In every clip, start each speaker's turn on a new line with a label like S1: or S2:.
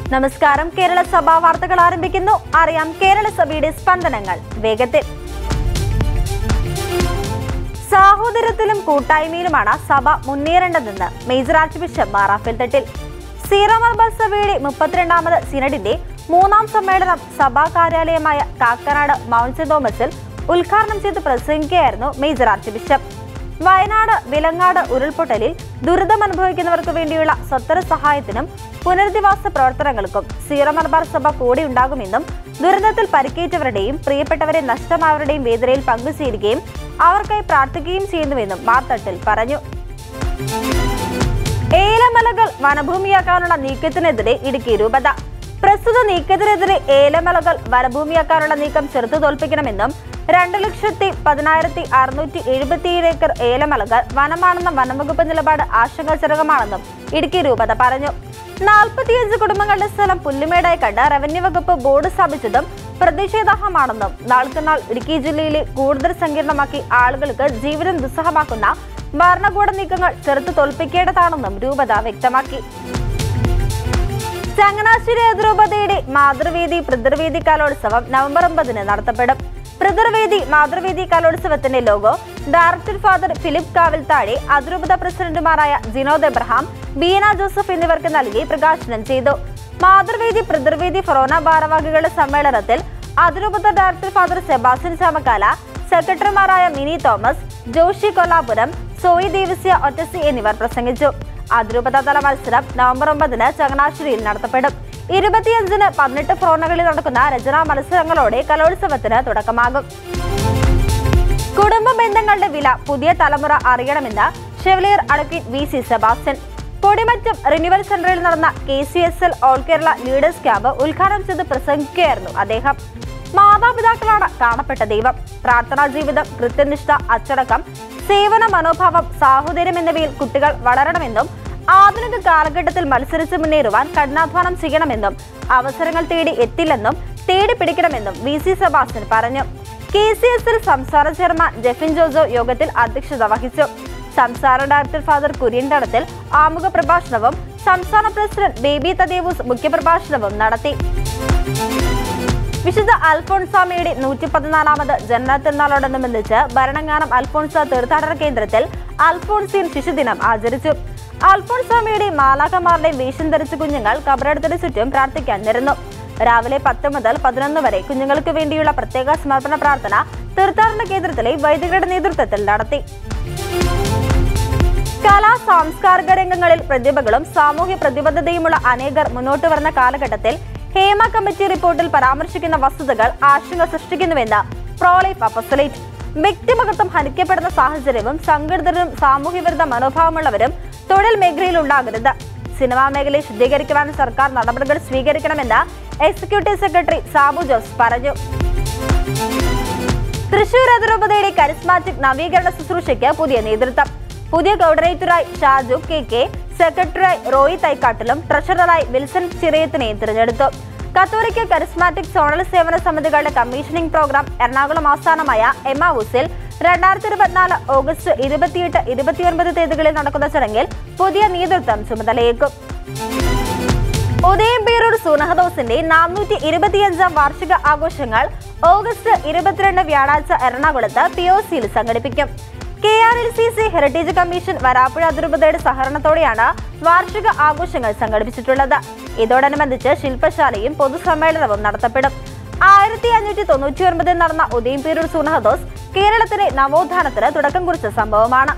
S1: നമസ്കാരം കേരള സഭ വാർത്തകൾ ആരംഭിക്കുന്നു അറിയാം കേരള സഭയുടെ സ്പന്ദനങ്ങൾ വേഗത്തിൽ സാഹോദര്യത്തിലും കൂട്ടായ്മയിലുമാണ് സഭ മുന്നേറേണ്ടതെന്ന് മേജർ ആർച്ച് ബിഷപ്പ് മാറാഫിൽ തട്ടിൽ സീറോ മലബാർ സഭയുടെ മുപ്പത്തിരണ്ടാമത് സിനഡിന്റെ മൂന്നാം സമ്മേളനം സഭാ കാര്യാലയമായ കാക്കനാട് മൗണ്ട് സെന്റ് തോമസിൽ ഉദ്ഘാടനം ചെയ്ത് പ്രസംഗിക്കുകയായിരുന്നു major archbishop Wayanad Vilangad ഉരുൾപൊട്ടലിൽ ദുരിതമനുഭവിക്കുന്നവർക്ക് വേണ്ടിയുള്ള സ്വത്തര സഹായത്തിനും പുനരധിവാസ പ്രവർത്തനങ്ങൾക്കും സീറോ മലബാർ സഭ കൂടെ ഉണ്ടാകുമെന്നും ദുരന്തത്തിൽ പരിക്കേറ്റവരുടെയും പ്രിയപ്പെട്ടവരെ നഷ്ടമായവരുടെയും വേദനയിൽ പങ്കുചേരുകയും അവർക്കായി പ്രാർത്ഥിക്കുകയും ചെയ്യുന്നുവെന്നും മാർത്തട്ടിൽ പറഞ്ഞു ഏലമലകൾ വനഭൂമിയാക്കാനുള്ള നീക്കത്തിനെതിരെ ഇടുക്കി രൂപത പ്രസ്തുത നീക്കത്തിനെതിരെ ഏലമലകൾ വനഭൂമിയാക്കാനുള്ള നീക്കം ചെറുത്തു തോൽപ്പിക്കണമെന്നും രണ്ട് ലക്ഷത്തി പതിനായിരത്തി അറുന്നൂറ്റി എഴുപത്തിയേഴ് ഏക്കർ ഏലമലകൾ വനമാണെന്ന വനംവകുപ്പ് നിലപാട് ആശങ്കാജനകമാണെന്നും ഇടുക്കി രൂപത പറഞ്ഞു നാൽപ്പത്തിയഞ്ച് കുടുംബങ്ങളുടെ സ്ഥലം പുല്ലുമേടായി കണ്ട് റവന്യൂ വകുപ്പ് ബോർഡ് സ്ഥാപിച്ചതും പ്രതിഷേധാർഹമാണെന്നും നാൾക്കുനാൾ ഇടുക്കി ജില്ലയിലെ കൂടുതൽ സങ്കീർണമാക്കി ആളുകൾക്ക് ജീവിതം ദുസ്സഹമാക്കുന്ന ഭരണകൂട നീക്കങ്ങൾ ചെറുത്തു തോൽപ്പിക്കേണ്ടതാണെന്നും രൂപത വ്യക്തമാക്കി ചങ്ങനാശ്ശേരി അതിരൂപതയുടെ മാതൃവേദി പിതൃവേദി കലോത്സവം നവംബർ ഒമ്പതിന് നടത്തപ്പെടും പിതൃവേദി മാതൃവേദി കലോത്സവത്തിന്റെ ലോഗോ ഡയറക്ടർ ഫാദർ ഫിലിപ്പ് കാവിൽ താഴെ അതിരൂപത പ്രസിഡന്റുമാരായ ജിനോദ് എബ്രഹാം ബീന ജോസഫ് എന്നിവർക്ക് നൽകി പ്രകാശനം ചെയ്തു മാതൃവേദി പിതൃവേദി ഫൊറോന ഭാരവാഹികളുടെ സമ്മേളനത്തിൽ അതിരൂപത ഡയറക്ടർ ഫാദർ സെബാസ്റ്റ്യൻ ചാമക്കാല സെക്രട്ടറിമാരായ മിനി തോമസ് ജോഷി കൊല്ലാപുരം സോയി ദേവസ്യ ഒറ്റസി എന്നിവർ പ്രസംഗിച്ചു അതിരൂപത തല മത്സരം നവംബർ ഒമ്പതിന് ചങ്ങനാശ്ശേരിയിൽ നടത്തപ്പെടും ഇരുപത്തിയഞ്ചിന് പതിനെട്ട് ഫ്രോണകളിൽ നടക്കുന്ന രചനാ മത്സരങ്ങളോടെ കലോത്സവത്തിന് തുടക്കമാകും കുടുംബ ബന്ധങ്ങളുടെ വില പുതിയ തലമുറ അറിയണമെന്ന് chevalier advocate V C Sebastian Podimattam renewal സെന്ററിൽ നടന്ന K C S L all Kerala leaders camp ഉദ്ഘാടനം ചെയ്ത് പ്രസംഗിക്കുകയായിരുന്നു അദ്ദേഹം മാതാപിതാക്കളാണ് കാണപ്പെട്ട ദൈവം പ്രാർത്ഥനാ ജീവിതം കൃത്യനിഷ്ഠ അച്ചടക്കം സേവന മനോഭാവം സാഹോദര്യം എന്നിവയിൽ കുട്ടികൾ വളരണമെന്നും ആധുനിക കാലഘട്ടത്തിൽ മത്സരിച്ച് മുന്നേറുവാൻ കഠിനാധ്വാനം ചെയ്യണമെന്നും അവസരങ്ങൾ തേടി എത്തില്ലെന്നും തേടി പിടിക്കണമെന്നും വി സി സെബാസ്റ്റ്യൻ പറഞ്ഞു കെ സി എസ് എൽ സംസ്ഥാന ചെയർമാൻ ജെഫിൻ ജോജോ യോഗത്തിൽ അധ്യക്ഷത വഹിച്ചു സംസ്ഥാന ഡയറക്ടർ ഫാദർ കുര്യൻ തടത്തിൽ ആമുഖ പ്രഭാഷണവും സംസ്ഥാന പ്രസിഡന്റ് ബേബി തദേവൂസ് മുഖ്യപ്രഭാഷണവും നടത്തി വിശുദ്ധ അൽഫോൺസാമയുടെ നൂറ്റി പതിനാലാമത് ജന്മത്തിനാളോടനുബന്ധിച്ച് ഭരണങ്ങാനം അൽഫോൺസ തീർത്ഥാടന കേന്ദ്രത്തിൽ അൽഫോൺസിയൻ ശിശുദിനം ആചരിച്ചു അൽഫോൺസാമയുടെ മാലാക്കന്മാരുടെയും വേഷം ധരിച്ച കുഞ്ഞുങ്ങൾ കബറടത്തിന് ചുറ്റും പ്രാർത്ഥിക്കാൻ നിരന്നു രാവിലെ പത്ത് മുതൽ പതിനൊന്ന് വരെ കുഞ്ഞുങ്ങൾക്ക് വേണ്ടിയുള്ള പ്രത്യേക സമർപ്പണ പ്രാർത്ഥന തീർത്ഥാടന കേന്ദ്രത്തിലെ വൈദികരുടെ നേതൃത്വത്തിൽ നടത്തി കലാ സാംസ്കാരിക രംഗങ്ങളിൽ പ്രതിഭകളും സാമൂഹ്യ പ്രതിബദ്ധതയുമുള്ള അനേകർ മുന്നോട്ട് വരുന്ന കാലഘട്ടത്തിൽ ഹേമ കമ്മിറ്റി റിപ്പോർട്ടിൽ പരാമർശിക്കുന്ന വസ്തുതകൾ ആശങ്ക സൃഷ്ടിക്കുന്നുവെന്ന് പ്രോലൈഫ് അപ്പസലേറ്റ് വ്യക്തിമഹത്വം ഹനിക്കപ്പെടുന്ന സാഹചര്യവും സംഘടിതരും സാമൂഹ്യ വിരുദ്ധ മനോഭാവമുള്ളവരും തൊഴിൽ മേഖലയിൽ ഉണ്ടാകരുത് സിനിമാ മേഖലയെ ശുദ്ധീകരിക്കുവാൻ സർക്കാർ നടപടികൾ സ്വീകരിക്കണമെന്ന് എക്സിക്യൂട്ടീവ് സെക്രട്ടറി സാബു ജോസ് പറഞ്ഞു തൃശൂർ അതിരൂപതയുടെ കരിസ്മാറ്റിക് നവീകരണ ശുശ്രൂഷയ്ക്ക് പുതിയ നേതൃത്വം പുതിയ കോർഡിനേറ്ററായി ഷാജു കെ കെ സെക്രട്ടറിയായി റോയി തൈക്കാട്ടിലും ട്രഷററായി വിൽസൺ ചിറയത്തിനെ തിരഞ്ഞെടുത്തു കത്തോലിക്ക കരിസ്മാറ്റിക് സോണൽ സേവന സമിതികളുടെ കമ്മീഷനിംഗ് പ്രോഗ്രാം എറണാകുളം ആസ്ഥാനമായ എമാവൂസിൽ രണ്ടായിരത്തി ഇരുപത്തിനാല് ഓഗസ്റ്റ് ഇരുപത്തിയെട്ട് ഇരുപത്തിയൊൻപത് തീയതികളിൽ നടക്കുന്ന ചടങ്ങിൽ പുതിയ നേതൃത്വം ചുമതലയേക്കും ഉദയംപേരൂർ സുനഹദോസിന്റെ നാനൂറ്റി ഇരുപത്തിയഞ്ചാം വാർഷിക ആഘോഷങ്ങൾ ഓഗസ്റ്റ് ഇരുപത്തിരണ്ട് വ്യാഴാഴ്ച എറണാകുളത്ത് പി ഒ സിയിൽ സംഘടിപ്പിക്കും K R L C C heritage commission Varapuzha അതിരൂപതയുടെ സഹകരണത്തോടെയാണ് വാർഷിക ആഘോഷങ്ങൾ സംഘടിപ്പിച്ചിട്ടുള്ളത് ഇതോടനുബന്ധിച്ച് ശില്പശാലയും പൊതുസമ്മേളനവും നടത്തപ്പെടും ആയിരത്തി അഞ്ഞൂറ്റി തൊണ്ണൂറ്റി ഒൻപതിൽ നടന്ന ഉദയംപേരൂർ സുനഹദോസ് കേരളത്തിലെ നവോത്ഥാനത്തിന് തുടക്കം കുറിച്ച സംഭവമാണ്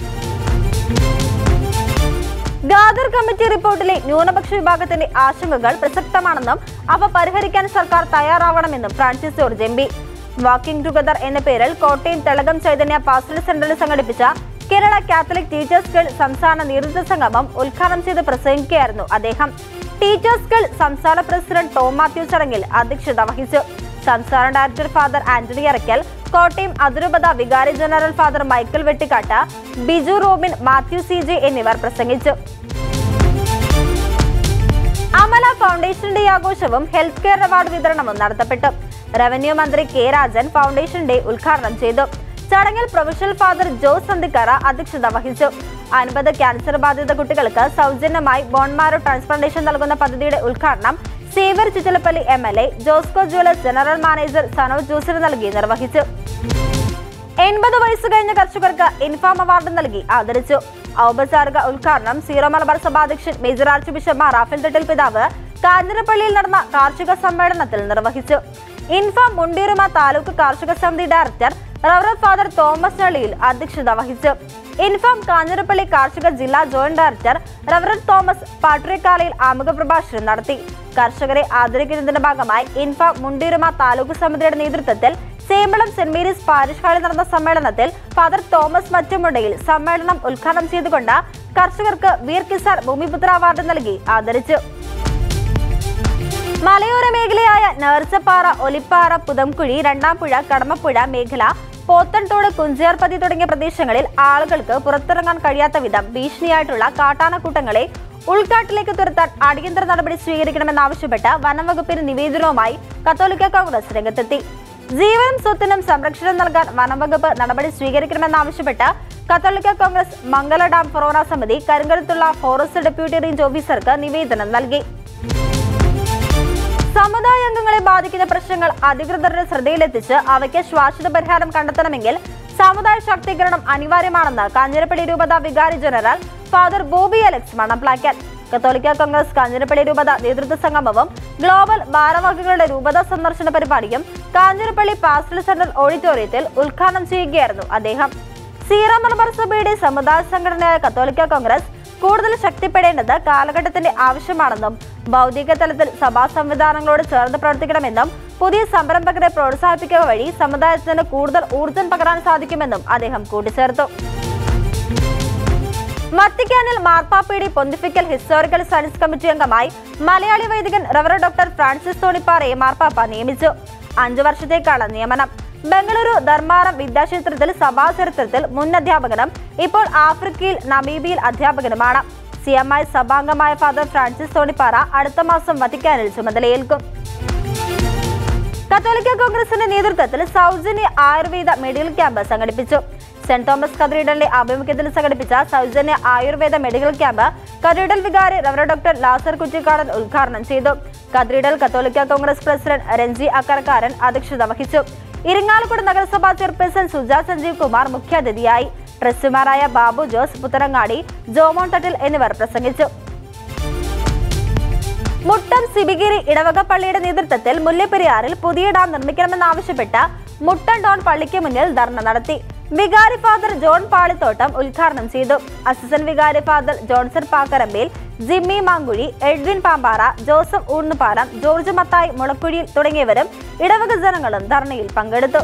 S1: ഗാദർ കമ്മിറ്റി റിപ്പോർട്ടിലെ ന്യൂനപക്ഷ വിഭാഗത്തിന്റെ ആശങ്കകൾ പ്രസക്തമാണെന്നും അവ പരിഹരിക്കാൻ സർക്കാർ തയ്യാറാവണമെന്നും Francis George M P walking together എന്ന പേരിൽ കോട്ടയം തെളകം ചൈതന്യ പാസ്റ്റൽ സെന്ററിൽ സംഘടിപ്പിച്ച കേരള കാത്തലിക് ടീച്ചേഴ്സ് ഗിൽഡ് സംസ്ഥാന നേതൃത്വ സംഗമം ഉദ്ഘാടനം ചെയ്ത് പ്രസംഗിക്കുകയായിരുന്നു അദ്ദേഹം ടീച്ചേഴ്സ് ഗിൽഡ് സംസ്ഥാന പ്രസിഡന്റ് ടോം മാത്യു ചടങ്ങിൽ അധ്യക്ഷത വഹിച്ചു സംസ്ഥാന director father Antony Arakkal Kottayam അതിരൂപത വികാരി general father Michael Vettikkattu Biju Robin Mathew C J എന്നിവർ പ്രസംഗിച്ചു അമല ഫൗണ്ടേഷൻ ഡേ ആഘോഷവും ഹെൽത്ത് കെയർ അവാർഡ് വിതരണവും നടത്തപ്പെട്ടു റവന്യൂ മന്ത്രി കെ രാജൻ ഫൗണ്ടേഷൻ ഡേ ഉദ്ഘാടനം ചെയ്തു ചടങ്ങിൽ പ്രൊഫഷണൽ ഫാദർ ജോസ് സന്തിക്കാറ അധ്യക്ഷത വഹിച്ചു അൻപത് ക്യാൻസർ ബാധിത കുട്ടികൾക്ക് സൗജന്യമായി ബോൺമാരോ ട്രാൻസ്പ്ലാന്റേഷൻ നൽകുന്ന പദ്ധതിയുടെ ഉദ്ഘാടനം Xavier Chuttalappally M L A Josco jewellers general manager Sanoj ജോസിന് നൽകി നിർവഹിച്ചു എൺപത് വയസ്സ് കഴിഞ്ഞ കർഷകർക്ക് ഇൻഫാം അവാർഡ് നൽകി ആദരിച്ചു ഔപചാരിക ഉദ്ഘാടനം സീറോ മലബാർ സഭ അധ്യക്ഷൻ major archbishop Mar Raphael Thattil പിതാവ് കാഞ്ഞിരപ്പള്ളിയിൽ നടന്ന കാർഷിക സമ്മേളനത്തിൽ നിർവഹിച്ചു ഇൻഫാം മുണ്ടീറുമ താലൂക്ക് കാർഷിക സമിതി ഡയറക്ടർ റവറ ഫാദർ തോമസ് നള്ളിയിൽ അധ്യക്ഷത വഹിച്ചു ഇൻഫാം കാഞ്ഞിരപ്പള്ളി കാർഷിക ജില്ലാ ജോയിന്റ് ഡയറക്ടർ റവറൻ തോമസ് പാട്രിക്കാലയിൽ ആമുഖ പ്രഭാഷണം നടത്തി കർഷകരെ ആദരിക്കുന്നതിന്റെ ഭാഗമായി ഇൻഫാം മുണ്ടീറുമ താലൂക്ക് സമിതിയുടെ നേതൃത്വത്തിൽ സേമ്പളം സെന്റ് മേരീസ് പാരിഷ് ഹാളിൽ നടന്ന സമ്മേളനത്തിൽ ഫാദർ തോമസ് മറ്റുമുണ്ടയിൽ സമ്മേളനം ഉദ്ഘാടനം ചെയ്തുകൊണ്ട് കർഷകർക്ക് വീർ കിസാൻ ഭൂമിപുത്ര അവാർഡ് നൽകി ആദരിച്ചു മലയോര മേഖലയായ നേർച്ചപ്പാറ ഒലിപ്പാറ പുതംകുഴി രണ്ടാംപുഴ കടമപ്പുഴ മേഖല പോത്തൻതോട് കുഞ്ചേർപതി തുടങ്ങിയ പ്രദേശങ്ങളിൽ ആളുകൾക്ക് പുറത്തിറങ്ങാൻ കഴിയാത്ത വിധം ഭീഷണിയായിട്ടുള്ള കാട്ടാനക്കൂട്ടങ്ങളെ ഉൾക്കാട്ടിലേക്ക് തുരത്താൻ അടിയന്തര നടപടി സ്വീകരിക്കണമെന്നാവശ്യപ്പെട്ട് വനം വകുപ്പിന് നിവേദനവുമായി കത്തോലിക്ക കോൺഗ്രസ് രംഗത്തെത്തി ജീവനും സ്വത്തിനും സംരക്ഷണം നൽകാൻ വനം വകുപ്പ് നടപടി സ്വീകരിക്കണമെന്നാവശ്യപ്പെട്ട് കത്തോലിക്ക കോൺഗ്രസ് മംഗല ഡാം ഫൊറോന സമിതി കരിങ്കരുത്തുള്ള ഫോറസ്റ്റ് ഡെപ്യൂട്ടി റേഞ്ച് ഓഫീസർക്ക് നിവേദനം നൽകി സമുദായ അംഗങ്ങളെ ബാധിക്കുന്ന പ്രശ്നങ്ങൾ അധികൃതരുടെ ശ്രദ്ധയിലെത്തിച്ച് അവയ്ക്ക് ശാശ്വത പരിഹാരം കണ്ടെത്തണമെങ്കിൽ സമുദായ ശാക്തീകരണം അനിവാര്യമാണെന്ന് കാഞ്ഞിരപ്പള്ളി രൂപത വികാരി general father Bobby Alex Manamplackal കത്തോലിക്ക കോൺഗ്രസ് കാഞ്ഞിരപ്പള്ളി രൂപത നേതൃത്വ സംഗമവും ഗ്ലോബൽ ഭാരവാഹികളുടെ രൂപത സന്ദർശന പരിപാടിയും കാഞ്ഞിരപ്പള്ളി പാസ്റ്റൽ സെന്റർ ഓഡിറ്റോറിയത്തിൽ ഉദ്ഘാടനം ചെയ്യുകയായിരുന്നു അദ്ദേഹം സീറോ മലബാർ സഭയുടെ സമുദായ സംഘടനയായ കത്തോലിക്ക കോൺഗ്രസ് കൂടുതൽ ശക്തിപ്പെടേണ്ടത് കാലഘട്ടത്തിന്റെ ആവശ്യമാണെന്നും ഭൗതിക തലത്തിൽ സഭാ സംവിധാനങ്ങളോട് ചേർന്ന് പ്രവർത്തിക്കണമെന്നും പുതിയ സംരംഭകരെ പ്രോത്സാഹിപ്പിക്കുക വഴി സമുദായത്തിന് കൂടുതൽ ഊർജ്ജം പകരാൻ സാധിക്കുമെന്നും അദ്ദേഹം കൂട്ടിച്ചേർത്തു മത്തിക്കാനിൽ മാർപ്പാപ്പയുടെ പൊന്തിഫിക്കൽ ഹിസ്റ്റോറിക്കൽ സ്റ്റഡീസ് കമ്മിറ്റി അംഗമായി മലയാളി വൈദികൻ റവറ ഡോക്ടർ ഫ്രാൻസിസ് തോണിപ്പാറയെ മാർപ്പാപ്പ നിയമിച്ചു അഞ്ചു വർഷത്തേക്കാണ് നിയമനം ബംഗളൂരു ധർമാറം വിദ്യാക്ഷേത്രത്തിൽ സഭാ ചരിത്രത്തിൽ മുൻ അധ്യാപകനും ഇപ്പോൾ ആഫ്രിക്കയിൽ നമീബിയിൽ അധ്യാപകനുമാണ് സി എം ഐ സഭാംഗമായ ഫാദർ ഫ്രാൻസിസ് തോണിപ്പാറ അടുത്ത മാസം വത്തിക്കാനിൽ ചുമതലയേൽക്കും കത്തോലിക്ക കോൺഗ്രസിന്റെ നേതൃത്വത്തിൽ സൗജന്യ ആയുർവേദ മെഡിക്കൽ ക്യാമ്പ് സംഘടിപ്പിച്ചു സെന്റ് തോമസ് കത്തീഡ്രലിന്റെ ആഭിമുഖ്യത്തിൽ സംഘടിപ്പിച്ച സൗജന്യ ആയുർവേദ മെഡിക്കൽ ക്യാമ്പ് കത്തീഡ്രൽ വികാരി റവറ ഡോക്ടർ ലാസർ കുറ്റിക്കാടൻ ഉദ്ഘാടനം ചെയ്തു കത്തീഡ്രൽ കത്തോലിക്ക കോൺഗ്രസ് പ്രസിഡന്റ് രഞ്ജി അക്കരക്കാരൻ അധ്യക്ഷത വഹിച്ചു ഇരിങ്ങാലക്കുട നഗരസഭാ ചെയർപേഴ്സൺ സുജ സഞ്ജീവ് കുമാർ മുഖ്യാതിഥിയായി ട്രസ്റ്റിമാരായ ബാബു ജോസ് പുത്തരങ്ങാടി ജോമോൻ തട്ടിൽ എന്നിവർ പ്രസംഗിച്ചു മുട്ടം സിബിഗിരി ഇടവക പള്ളിയുടെ നേതൃത്വത്തിൽ മുല്ലപ്പെരിയാറിൽ പുതിയ ഡാം നിർമ്മിക്കണമെന്നാവശ്യപ്പെട്ട് മുട്ടം ഡോൺ പള്ളിക്ക് മുന്നിൽ ധർണ നടത്തി വികാരി ഫാദർ ജോൺ പാളിത്തോട്ടം ഉദ്ഘാടനം ചെയ്തു അസിസ്റ്റന്റ് വികാരി father Johnson Pakkarambel Jimmy Mankuzhi Edwin Pampara Joseph ഊർന്നുപാലം ജോർജ് മത്തായി മുളക്കുഴി തുടങ്ങിയവരും ഇടവക ജനങ്ങളും ധർണയിൽ പങ്കെടുത്തു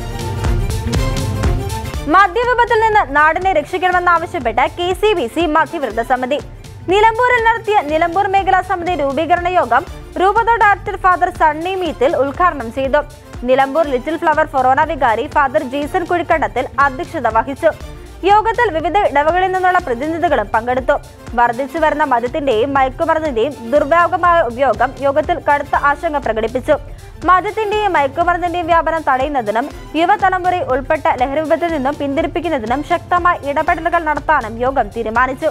S1: മദ്യവിപത്തിൽ നിന്ന് നാടിനെ രക്ഷിക്കണമെന്നാവശ്യപ്പെട്ട് കെ സി ബി സി മധ്യവൃദ്ധ സമിതി നിലമ്പൂരിൽ നടത്തിയ നിലമ്പൂർ മേഖലാ സമിതി രൂപീകരണ യോഗം രൂപത ഡയറക്ടർ ഫാദർ സണ്ണി മീത്തിൽ ഉദ്ഘാടനം ചെയ്തു നിലമ്പൂർ ലിറ്റിൽ ഫ്ലവർ ഫൊറോന വികാരി ഫാദർ ജീസൺ കുഴിക്കണ്ടത്തിൽ അധ്യക്ഷത വഹിച്ചു യോഗത്തിൽ വിവിധ ഇടവകളിൽ നിന്നുള്ള പ്രതിനിധികളും പങ്കെടുത്തു വർദ്ധിച്ചു വരുന്ന മദ്യത്തിന്റെയും മയക്കുമരുന്നിന്റെയും ദുർവ്യാപകമായ ഉപയോഗം യോഗത്തിൽ കടുത്ത ആശങ്ക പ്രകടിപ്പിച്ചു മദ്യത്തിന്റെയും മയക്കുമരുന്നിന്റെയും വ്യാപനം തടയുന്നതിനും യുവതലമുറയെ ഉൾപ്പെട്ട ലഹരി വിപത്തിൽ നിന്നും പിന്തിരിപ്പിക്കുന്നതിനും ശക്തമായ ഇടപെടലുകൾ നടത്താനും യോഗം തീരുമാനിച്ചു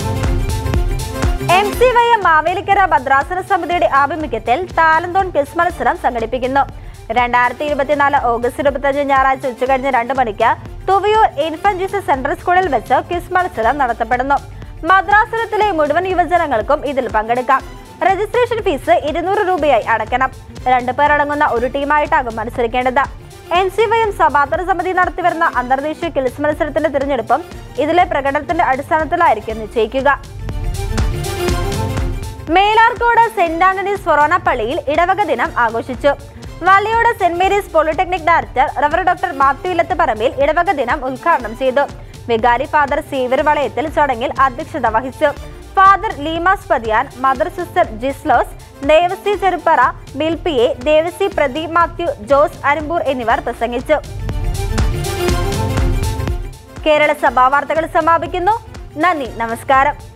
S1: M C Y M Mavelikkara ഭദ്രാസന സമിതിയുടെ ആഭിമുഖ്യത്തിൽ താലന്തോൺ ക്വിസ് മത്സരം സംഘടിപ്പിക്കുന്നു രണ്ടായിരത്തി ഇരുപത്തിനാല് ഓഗസ്റ്റ് ഇരുപത്തഞ്ച് ഞായറാഴ്ച ഉച്ചകഴിഞ്ഞ് രണ്ട് മണിക്ക് തുവയൂർ ഇൻഫന്റ് ജീസസ് സെൻട്രൽ സ്കൂളിൽ വെച്ച് ക്വിസ് മത്സരം നടത്തപ്പെടുന്നു ഭദ്രാസനത്തിലെ മുഴുവൻ യുവജനങ്ങൾക്കും ഇതിൽ പങ്കെടുക്കാം രജിസ്ട്രേഷൻ ഫീസ് ഇരുന്നൂറ് രൂപയായി അടയ്ക്കണം രണ്ടു പേരടങ്ങുന്ന ഒരു ടീമായിട്ടാകും മത്സരിക്കേണ്ടത് എൻ സി വൈ എം സഭാതല സമിതി നടത്തിവരുന്ന അന്തർദേശീയ ക്വിസ് മത്സരത്തിന്റെ തിരഞ്ഞെടുപ്പും ഇതിലെ പ്രകടനത്തിന്റെ അടിസ്ഥാനത്തിലായിരിക്കും നിശ്ചയിക്കുക മേലാർക്കോട് സെന്റ് ആന്റണീസ് ഫൊറോന പള്ളിയിൽ ഇടവക ദിനം ആഘോഷിച്ചു Valliyode saint Mary's polytechnic director റവർ ഡോക്ടർ മാത്യു ഇല്ലത്ത് പറമ്പിൽ ഇടവക ദിനം ഉദ്ഘാടനം ചെയ്തു വികാരി ഫാദർ സീവർ വളയത്തിൽ ചടങ്ങിൽ അധ്യക്ഷത വഹിച്ചു ഫാദർ ലീമാസ് പതിയാൻ മദർ സിസ്റ്റർ ജിസ്ലോസ് ദേവസി ചെറുപ്പറ ബിൽപിയെ ദേവസി പ്രദീപ് മാത്യു ജോസ് അരുമ്പൂർ എന്നിവർ പ്രസംഗിച്ചു കേരള സഭാ വാർത്തകൾ സമാപിക്കുന്നു നന്ദി നമസ്കാരം